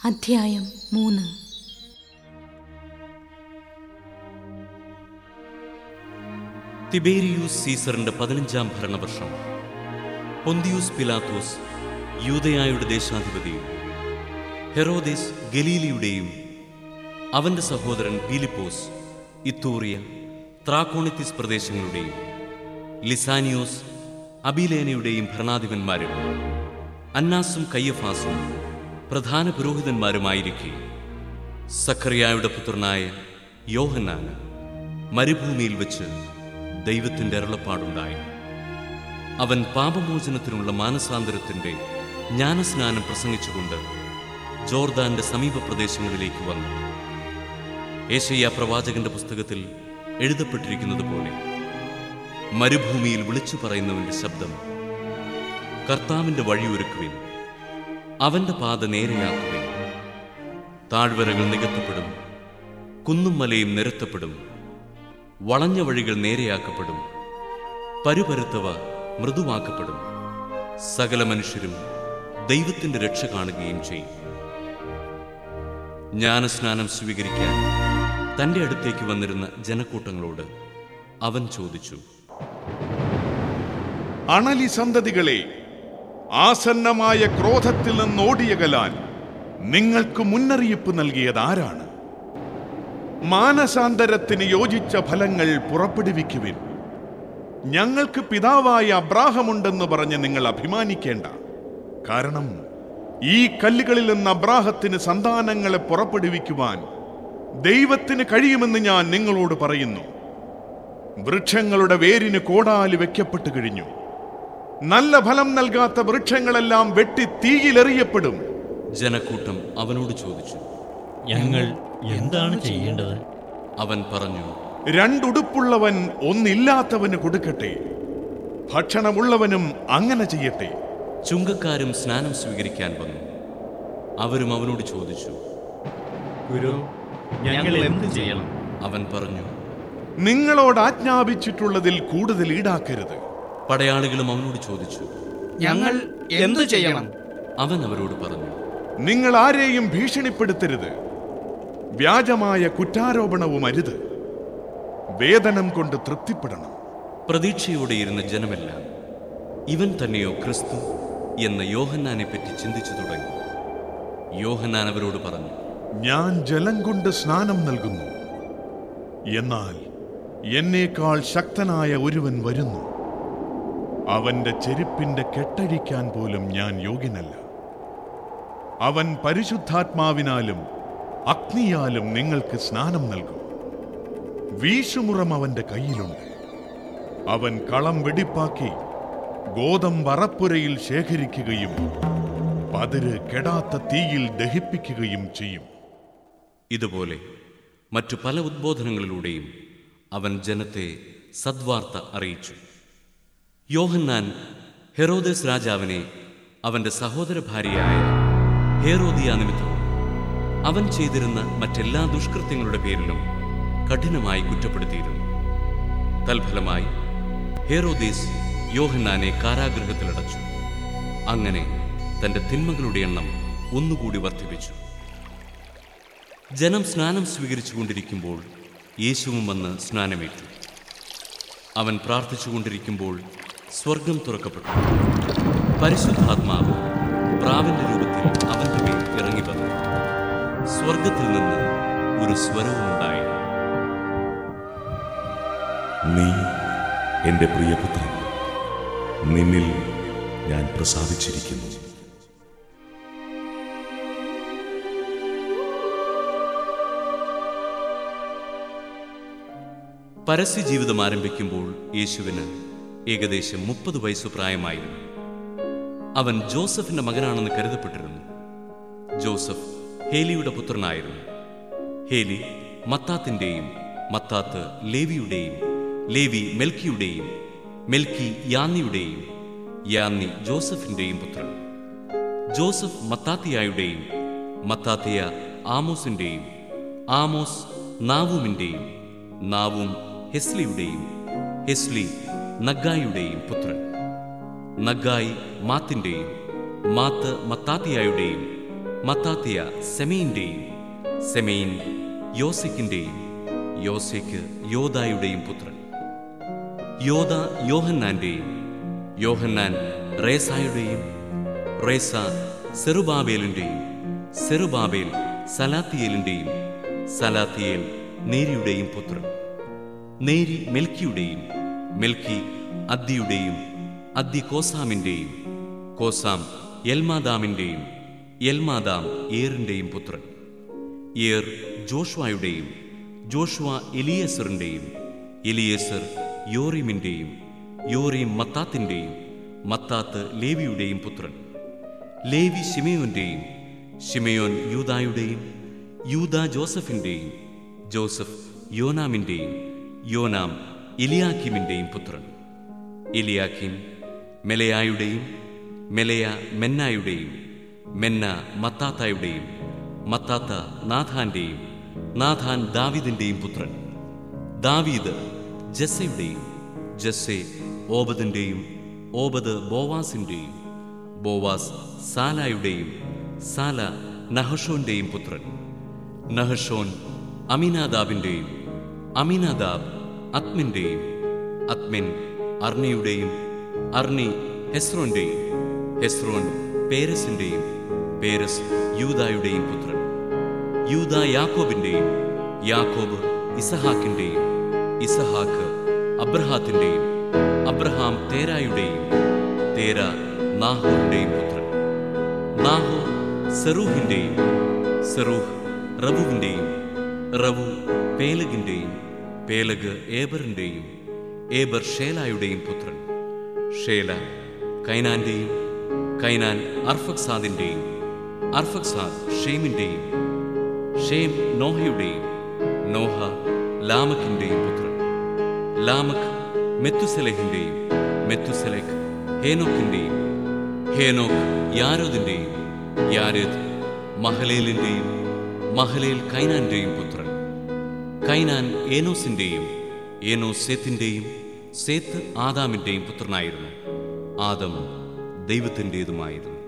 അധ്യായം മൂന്ന് തിബേരിയൂസ് സീസറിന്റെ പതിനഞ്ചാം ഭരണവർഷം പൊന്തിയൂസ് പിലാത്തോസ് യൂതയായുടെ ദേശാധിപതിയും ഹെറോദേസ് ഗലീലിയുടെയും അവന്റെ സഹോദരൻ പീലിപ്പോസ് ഇത്തൂറിയ ത്രാക്കോണിത്തിസ് പ്രദേശങ്ങളുടെയും ലിസാനിയോസ് അബിലേനയുടെയും ഭരണാധിപന്മാരും അന്നാസും കയ്യഫാസും പ്രധാന പുരോഹിതന്മാരുമായിരിക്കെ സഖറിയായുടെ പുത്രനായ യോഹന്നാന് മരുഭൂമിയിൽ വെച്ച് ദൈവത്തിന്റെ അരുളപ്പാടുണ്ടായി അവൻ പാപമോചനത്തിനുള്ള മാനസാന്തരത്തിന്റെ ജ്ഞാനസ്നാനം പ്രസംഗിച്ചുകൊണ്ട് ജോർദാന്റെ സമീപ പ്രദേശങ്ങളിലേക്ക് വന്നു ഏശയ്യ പ്രവാചകന്റെ പുസ്തകത്തിൽ എഴുതപ്പെട്ടിരിക്കുന്നത് പോലെ മരുഭൂമിയിൽ വിളിച്ചു പറയുന്നവന്റെ ശബ്ദം കർത്താവിന്റെ വഴിയൊരുക്കുവിൻ അവന്റെ പാത നേരെയാക്കുവിൻ താഴ്വരകൾ നികത്തപ്പെടും കുന്നും മലയും നിരത്തപ്പെടും വളഞ്ഞ വഴികൾ നേരെയാക്കപ്പെടും പരുപരുത്തവ മൃദുവാക്കപ്പെടും സകല മനുഷ്യരും ദൈവത്തിന്റെ രക്ഷ കാണുകയും ചെയ്യും ജ്ഞാനസ്നാനം സ്വീകരിക്കാൻ തന്റെ അടുത്തേക്ക് വന്നിരുന്ന ജനക്കൂട്ടങ്ങളോട് അവൻ ചോദിച്ചു അണലി സന്തതികളെ ആസന്നമായ ക്രോധത്തിൽ നിന്ന് ഓടിയകലാൻ നിങ്ങൾക്ക് മുന്നറിയിപ്പ് നൽകിയത് ആരാണ് മാനസാന്തരത്തിന് യോജിച്ച ഫലങ്ങൾ പുറപ്പെടുവിക്കുവിൻ ഞങ്ങൾക്ക് പിതാവായ അബ്രാഹമുണ്ടെന്ന് പറഞ്ഞ് നിങ്ങൾ അഭിമാനിക്കേണ്ട കാരണം ഈ കല്ലുകളിൽ നിന്ന് അബ്രാഹത്തിന് സന്താനങ്ങളെ പുറപ്പെടുവിക്കുവാൻ ദൈവത്തിന് കഴിയുമെന്ന് ഞാൻ നിങ്ങളോട് പറയുന്നു വൃക്ഷങ്ങളുടെ വേരിന് കോടാലി വെക്കപ്പെട്ടു കഴിഞ്ഞു നല്ല ഫലം നൽകാത്ത വൃക്ഷങ്ങളെല്ലാം വെട്ടി തീയിലെറിയപ്പെടും ജനക്കൂട്ടം അവനോട് ചോദിച്ചു ഞങ്ങൾ എന്താണ് ചെയ്യേണ്ടത് അവൻ പറഞ്ഞു രണ്ടുടുപ്പുള്ളവൻ ഒന്നില്ലാത്തവന് കൊടുക്കട്ടെ ഭക്ഷണമുള്ളവനും അങ്ങനെ ചെയ്യട്ടെ ചുങ്കക്കാരും സ്നാനം സ്വീകരിക്കാൻ വന്നു അവരും അവനോട് ചോദിച്ചു ഗുരു ഞങ്ങൾ എന്ത് ചെയ്യണം അവൻ പറഞ്ഞു നിങ്ങളോട് ആജ്ഞാപിച്ചിട്ടുള്ളതിൽ കൂടുതൽ ഈടാക്കരുത് പടയാളികളും അവനോട് ചോദിച്ചു ഞങ്ങൾ എന്തു ചെയ്യണം അവൻ അവരോട് പറഞ്ഞു നിങ്ങൾ ആരെയും ഭീഷണിപ്പെടുത്തരുത് വ്യാജമായ കുറ്റാരോപണവും അരുത് വേതനം കൊണ്ട് തൃപ്തിപ്പെടണം പ്രതീക്ഷയോടെ ഇരുന്ന ജനമെല്ലാം ഇവൻ തന്നെയോ ക്രിസ്തു എന്ന യോഹന്നാനെ പറ്റി ചിന്തിച്ചു തുടങ്ങി യോഹന്നാൻ അവരോട് പറഞ്ഞു ഞാൻ ജലം കൊണ്ട് സ്നാനം നൽകുന്നു എന്നാൽ എന്നേക്കാൾ ശക്തനായ ഒരുവൻ വരുന്നു അവന്റെ ചെരുപ്പിന്റെ കെട്ടഴിക്കാൻ പോലും ഞാൻ യോഗ്യനല്ല അവൻ പരിശുദ്ധാത്മാവിനാലും അഗ്നിയാലും നിങ്ങൾക്ക് സ്നാനം നൽകും വീശുമുറം അവന്റെ കയ്യിലുണ്ട് അവൻ കളം വെടിപ്പാക്കി ഗോതമ്പ് അറപ്പുരയിൽ ശേഖരിക്കുകയും പതിര് കെടാത്ത തീയിൽ ദഹിപ്പിക്കുകയും ചെയ്യും ഇതുപോലെ മറ്റു പല ഉദ്ബോധനങ്ങളിലൂടെയും അവൻ ജനത്തെ സദ്വാർത്ത അറിയിച്ചു യോഹന്നാൻ ഹെറോദേസ് രാജാവിനെ അവന്റെ സഹോദര ഭാര്യയായ ഹേറോദിയ നിമിത്തവും അവൻ ചെയ്തിരുന്ന മറ്റെല്ലാ ദുഷ്കൃത്യങ്ങളുടെ പേരിലും കഠിനമായി കുറ്റപ്പെടുത്തിയിരുന്നു തൽഫലമായി ഹേറോദേസ് യോഹന്നാനെ കാരാഗൃഹത്തിലടച്ചു അങ്ങനെ തന്റെ തിന്മകളുടെ എണ്ണം ഒന്നുകൂടി വർദ്ധിപ്പിച്ചു ജനം സ്നാനം സ്വീകരിച്ചു കൊണ്ടിരിക്കുമ്പോൾ യേശുവും വന്ന് സ്നാനമേറ്റു അവൻ പ്രാർത്ഥിച്ചുകൊണ്ടിരിക്കുമ്പോൾ സ്വർഗം തുറക്കപ്പെട്ടു പരിശുദ്ധാത്മാവ് പ്രാവിന്റെ രൂപത്തിൽ അവന്റെ മേൽ ഇറങ്ങി വന്നു സ്വർഗത്തിൽ നിന്ന് ഒരു സ്വരവുമുണ്ടായി നീ എൻ്റെ പ്രിയപുത്രൻ നിന്നിൽ ഞാൻ പ്രസാദിച്ചിരിക്കുന്നു പരസ്യ ജീവിതം ആരംഭിക്കുമ്പോൾ യേശുവിന് ഏകദേശം മുപ്പത് വയസ്സു പ്രായമായിരുന്നു അവൻ ജോസഫിന്റെ മകനാണെന്ന് കരുതപ്പെട്ടിരുന്നു ജോസഫ് ഹേലിയുടെ പുത്രനായിരുന്നു ഹേലി മത്താത്തിന്റെയും മത്താത്ത് ലേവിയുടെയും ലേവി മെൽക്കിയുടെയും മെൽക്കി യാന്നിയുടെയും യാന്നി ജോസഫിന്റെയും പുത്രൻ ജോസഫ് മത്താത്തിയായുടെയും മത്താത്തിയ ആമോസിന്റെയും ആമോസ് നാവൂമിന്റെയും നാവും ഹെസ്ലിയുടെയും ഹെസ്ലി നഗ്ഗായിയുടെയും പുത്രൻ നഗ്ഗായി മാത്തിന്റെയും മാത്ത് മത്താത്തിയായുടെയും മത്താത്തിയ സെമയിന്റെയും സെമയിൻ യോസെക്കിന്റെയും യോസെക്ക് യോദായുടെയും പുത്രൻ യോദ യോഹന്നാന്റെയും യോഹന്നാൻ റേസായുടെയും റേസ സെറുബാബേലിന്റെയും സെറുബാബേൽ സലാത്തിയേലിന്റെയും സലാത്തിയേൽ നേരിയുടെയും പുത്രൻ നേരി മെൽക്കിയുടെയും മെൽക്കി അദ്ദിയുടെയും അദ്ദി കോസാമിന്റെയും കോസാം എൽമാദാമിന്റെയും എൽമാദാം ഏറിന്റെയും പുത്രൻ ഏർ ജോഷ്വായുടെയും ജോഷ്വ എലിയേസറിന്റെയും എലിയേസർ യോറിമിന്റെയും യോറിം മത്താത്തിന്റെയും മത്താത്ത് ലേവിയുടെയും പുത്രൻ ലേവി ശിമയോന്റെയും ശിമയോൻ യൂദായുടെയും യൂദ ജോസഫിന്റെയും ജോസഫ് യോനാമിന്റെയും യോനാം ഇലിയാക്കിമിന്റെയും പുത്രൻ ഇലിയാക്കിം മെലയായുടെയും മെലയ മെന്നായുടെയും മെന്ന മത്താത്തായുടെയും മത്താത്ത നാഥാന്റെയും നാഥാൻ ദാവീദിന്റെയും പുത്രൻ ദാവീദ് ജസ്സയുടെയും ജസ്സെ ഓബദിന്റെയും ഓബദ് ബോവാസിന്റെയും ബോവാസ് സാലായുടെയും സാല നഹഷോന്റെയും പുത്രൻ നഹഷോൻ അമിനാദാബിന്റെയും അമിനാദാബ് അത്മിന്റെയും അത്മിൻ അർണിയുടെയും അർണി ഹെസ്രോന്റെയും ഹെസ്രോൻ പേരസിന്റെയും പേരസ് യൂദായുടെയും പുത്രൻ യൂദ യാക്കോബിന്റെയും യാക്കോബ് ഇസഹാക്കിന്റെയും ഇസഹാക്ക് അബ്രഹാത്തിന്റെയും അബ്രഹാം തേരായുടെയും തേര നാഹോറിന്റെയും പുത്രൻ നാഹോർ സെറൂഹിന്റെയും സെറൂഹ് റബുവിന്റെയും റബു പേലഗിന്റെയും പേലഗ് ഏബറിന്റെയും ഏബർ ഷേലായുടെയും പുത്രൻ ഷേല കൈനാന്റെയും കൈനാൻ അർഫക്സാദിന്റെയും അർഫക്സാദ് ഷേമിന്റെയും ഷേം നോഹയുടെയും നോഹ ലാമക്കിന്റെയും പുത്രൻ ലാമക് മെത്തുസെലഹിന്റെയും മെത്തുസെലഹ് ഹേനോക്കിന്റെയും ഹേനോക്ക് യാരോദിന്റെയും യാരദ് മഹലേലിന്റെയും മഹലേൽ കൈനാന്റെയും പുത്രൻ കൈനാൻ ഏനോസിന്റെയും ഏനോസ് സേത്തിന്റെയും സേത്ത് ആദാമിന്റെയും പുത്രനായിരുന്നു ആദം ദൈവത്തിൻ്റെതുമായിരുന്നു